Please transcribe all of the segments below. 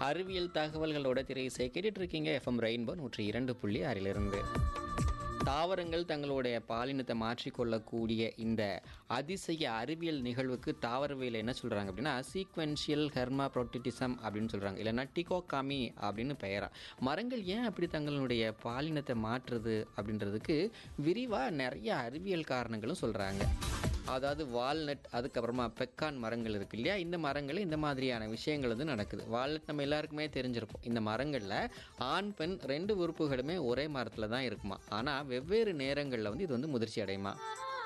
அறிவியல் தகவல்களோட திரை இசை கேட்டுட்டு இருக்கீங்க எஃப்எம் ரெயின்போ நூற்றி இரண்டு புள்ளி ஆறிலிருந்து தாவரங்கள் தங்களுடைய பாலினத்தை மாற்றிக்கொள்ளக்கூடிய இந்த அதிசய அறிவியல் நிகழ்வுக்கு தாவரவியல் என்ன சொல்கிறாங்க அப்படின்னா சீக்வென்ஷியல் ஹெர்மா ப்ரோட்டிட்டிசம் அப்படின்னு சொல்கிறாங்க இல்லைன்னா டிகோகாமி அப்படின்னு பெயரா மரங்கள் ஏன் அப்படி தங்களுடைய பாலினத்தை மாற்றுது அப்படின்றதுக்கு விரிவாக நிறைய அறிவியல் காரணங்களும் சொல்கிறாங்க அதாவது வால்நட் அதுக்கப்புறமா பெக்கான் மரங்கள் இருக்கு இல்லையா இந்த மரங்கள் இந்த மாதிரியான விஷயங்கள் வந்து நடக்குது வால்நட் நம்ம எல்லாருக்குமே தெரிஞ்சிருக்கும் இந்த மரங்களில் ஆண் பெண் ரெண்டு உறுப்புகளுமே ஒரே மரத்தில் தான் இருக்குமா ஆனால் வெவ்வேறு நேரங்களில் வந்து இது வந்து முதிர்ச்சி அடையுமா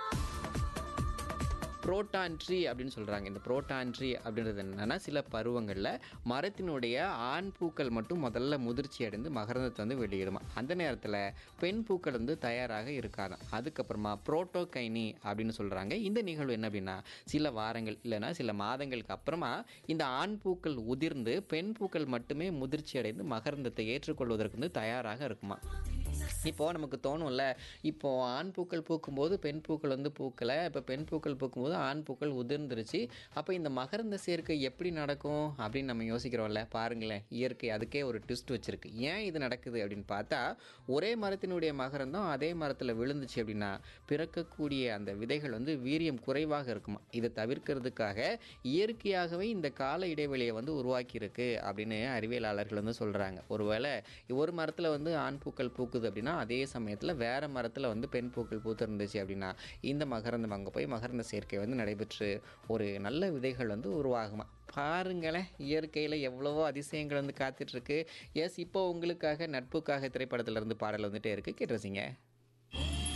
புரோட்டான் ட்ரீ அப்படின்னு சொல்கிறாங்க இந்த புரோட்டான் ட்ரீ அப்படின்றது என்னென்னா சில பருவங்களில் மரத்தினுடைய ஆண் பூக்கள் மட்டும் முதல்ல முதிர்ச்சி அடைந்து மகரந்தத்தை வந்து வெளியிடுமா அந்த நேரத்தில் பெண் பூக்கள் வந்து தயாராக இருக்காதாம் அதுக்கப்புறமா புரோட்டோகைனி அப்படின்னு சொல்கிறாங்க இந்த நிகழ்வு என்ன அப்படின்னா சில வாரங்கள் இல்லைன்னா சில மாதங்களுக்கு அப்புறமா இந்த ஆண் பூக்கள் உதிர்ந்து பெண் பூக்கள் மட்டுமே முதிர்ச்சி அடைந்து மகரந்தத்தை ஏற்றுக்கொள்வதற்கு வந்து தயாராக இருக்குமா இப்போது நமக்கு தோணும்ல இப்போது ஆண் பூக்கள் பூக்கும்போது பெண் பூக்கள் வந்து பூக்கலை இப்போ பெண் பூக்கள் பூக்கும்போது ஆண் பூக்கள் உதிர்ந்துருச்சு அப்போ இந்த மகரந்த சேர்க்கை எப்படி நடக்கும் அப்படின்னு நம்ம யோசிக்கிறோம்ல பாருங்களேன் இயற்கை அதுக்கே ஒரு ட்விஸ்ட் வச்சுருக்கு ஏன் இது நடக்குது அப்படின்னு பார்த்தா ஒரே மரத்தினுடைய மகரந்தம் அதே மரத்தில் விழுந்துச்சு அப்படின்னா பிறக்கக்கூடிய அந்த விதைகள் வந்து வீரியம் குறைவாக இருக்குமா இதை தவிர்க்கிறதுக்காக இயற்கையாகவே இந்த கால இடைவெளியை வந்து உருவாக்கியிருக்கு அப்படின்னு அறிவியலாளர்கள் வந்து சொல்கிறாங்க ஒருவேளை ஒரு மரத்தில் வந்து ஆண் பூக்கள் பூக்குது அப்படின்னா அதே சமயத்தில் வேறு மரத்தில் வந்து பெண் பூக்கள் பூத்து இருந்துச்சு அப்படின்னா இந்த மகரந்தம் அங்கே போய் மகரந்த சேர்க்கை வந்து நடைபெற்று ஒரு நல்ல விதைகள் வந்து உருவாகுமா பாருங்களேன் இயற்கையில் எவ்வளவோ அதிசயங்கள் வந்து காத்துட்ருக்கு எஸ் இப்போ உங்களுக்காக நட்புக்காக திரைப்படத்துல இருந்து பாடல் வந்துட்டே இருக்குது கேட்டுருச்சிங்க